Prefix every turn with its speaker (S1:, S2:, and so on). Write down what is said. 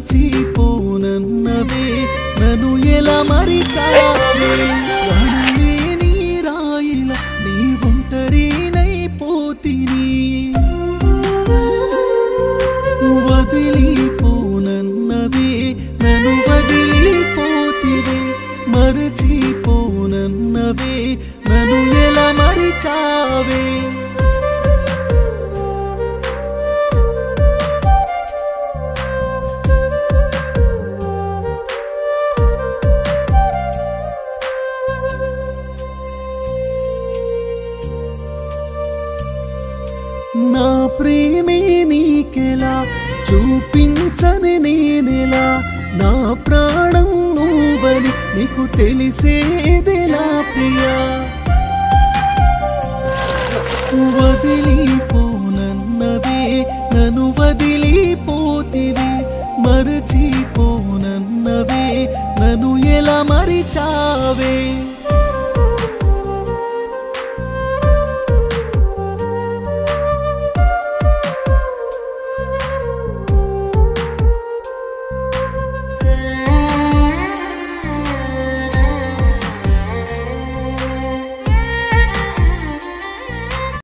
S1: మరచిపోనన్నవే నన్ను ఎలా మరిచావే రాణులే నీ రాయిల నీ ఒంటరినైపోతిని వదిలిపోనన్నవే నన్ను వదిలిపోతివే మరచిపోనన్నవే నన్ను ఎలా మరిచావే నా ప్రేమే నీకెలా చూపించని నేనెలా నా ప్రాణం నువ్వని నీకు తెలిసేదెలా ప్రియా వదిలిపోనన్నవే నన్ను వదిలిపోతివే మరచిపోనన్నవే నన్ను ఎలా మరిచావే